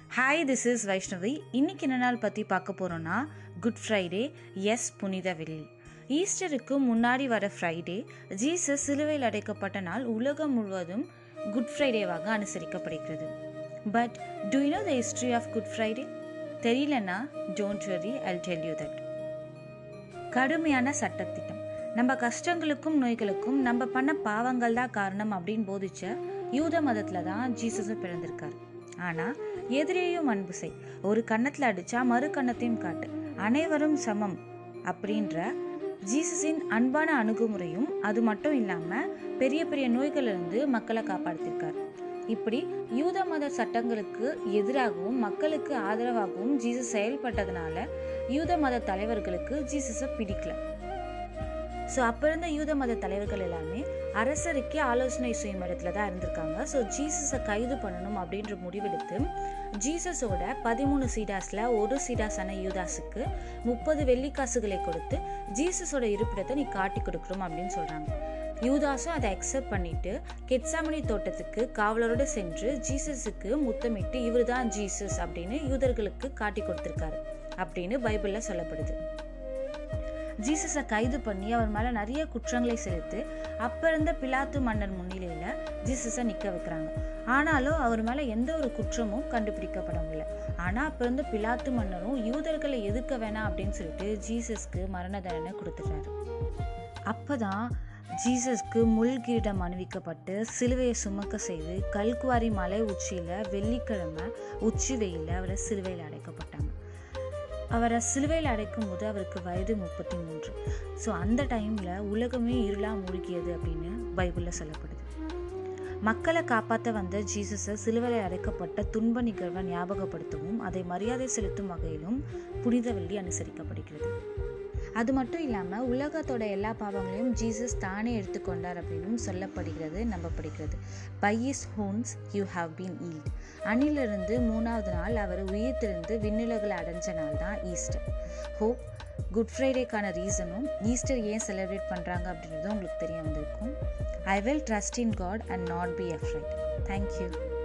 hi this is Vaishnavi இன்னைக்கு என்ன நாள் பற்றி பார்க்க போகிறோன்னா குட் ஃப்ரைடே எஸ் புனித வெள்ளி ஈஸ்டருக்கு முன்னாடி வர ஃப்ரைடே ஜீசஸ் சிலுவையில் அடைக்கப்பட்ட நாள் உலகம் முழுவதும் குட் ஃப்ரைடேவாக அனுசரிக்கப்படுகிறது but do you know the history of Good Friday தெரியலன்னா don't worry I'll tell you that கடுமையான சட்டத்திட்டம் நம்ம கஷ்டங்களுக்கும் நோய்களுக்கும் நம்ம பண்ண பாவங்கள் தான் காரணம் அப்படின்னு போதிச்ச யூத மதத்தில் தான் ஜீசஸும் பிறந்திருக்காரு ஆனால் எதிரேயும் அன்பு செய் ஒரு கன்னத்தில் அடித்தா மறு கன்னத்தையும் காட்டு அனைவரும் சமம் அப்படின்ற ஜீசஸின் அன்பான அணுகுமுறையும் அது மட்டும் இல்லாமல் பெரிய பெரிய நோய்களிலிருந்து மக்களை காப்பாற்றிருக்கார் இப்படி யூத மத சட்டங்களுக்கு எதிராகவும் மக்களுக்கு ஆதரவாகவும் ஜீசஸ் செயல்பட்டதுனால யூத மத தலைவர்களுக்கு ஜீசஸை பிடிக்கல ஸோ அப்போ இருந்த யூத மத தலைவர்கள் எல்லாமே அரசருக்கே ஆலோசனை செய்யும் இடத்துல தான் இருந்திருக்காங்க ஸோ ஜீசஸை கைது பண்ணணும் அப்படின்ற முடிவெடுத்து ஜீசஸோட பதிமூணு சீடாஸில் ஒரு சீடாஸான யூதாஸுக்கு முப்பது வெள்ளிக்காசுகளை கொடுத்து ஜீசஸோட இருப்பிடத்தை நீ காட்டி கொடுக்கணும் அப்படின்னு சொல்கிறாங்க யூதாஸும் அதை அக்செப்ட் பண்ணிட்டு கெட்சாமணி தோட்டத்துக்கு காவலரோடு சென்று ஜீசஸுக்கு முத்தமிட்டு இவர் தான் ஜீசஸ் அப்படின்னு யூதர்களுக்கு காட்டி கொடுத்துருக்காரு அப்படின்னு பைபிளில் சொல்லப்படுது ஜீசஸை கைது பண்ணி அவர் மேலே நிறைய குற்றங்களை செலுத்து அப்போ இருந்த பிலாத்து மன்னர் முன்னிலையில் ஜீசஸை நிற்க வைக்கிறாங்க ஆனாலும் அவர் மேலே எந்த ஒரு குற்றமும் கண்டுபிடிக்கப்பட முடியல ஆனால் அப்போ இருந்த பிலாத்து மன்னரும் யூதர்களை எதிர்க்க வேணாம் அப்படின்னு சொல்லிட்டு ஜீசஸ்க்கு மரண தண்டனை கொடுத்துட்டாரு அப்போ தான் ஜீசஸ்க்கு முள் கிரீடம் அணிவிக்கப்பட்டு சிலுவையை சுமக்க செய்து கல்குவாரி மலை உச்சியில் வெள்ளிக்கிழமை உச்சி வெயிலில் அவரை சிலுவையில் அடைக்கப்பட்டாங்க அவரை சிலுவையில் அடைக்கும் போது அவருக்கு வயது முப்பத்தி மூன்று ஸோ அந்த டைமில் உலகமே இருளாக மூழ்கியது அப்படின்னு பைபிளில் சொல்லப்படுது மக்களை காப்பாற்ற வந்த ஜீசஸை சிலுவையில் அடைக்கப்பட்ட துன்ப நிகழ்வை ஞாபகப்படுத்தவும் அதை மரியாதை செலுத்தும் வகையிலும் புனித வெள்ளி அனுசரிக்கப்படுகிறது அது மட்டும் இல்லாமல் உலகத்தோட எல்லா பாவங்களையும் ஜீசஸ் தானே எடுத்துக்கொண்டார் அப்படின்னும் சொல்லப்படுகிறது நம்பப்படுகிறது by his wounds you have been healed அணிலிருந்து மூணாவது நாள் அவர் உயிர்த்திருந்து விண்ணுலகில் அடைஞ்ச நாள் தான் ஈஸ்டர் ஹோப் குட் ஃப்ரைடேக்கான ரீசனும் ஈஸ்டர் ஏன் செலிப்ரேட் பண்ணுறாங்க அப்படின்றதும் உங்களுக்கு தெரிய வந்திருக்கும் I will trust in God and not be afraid thank you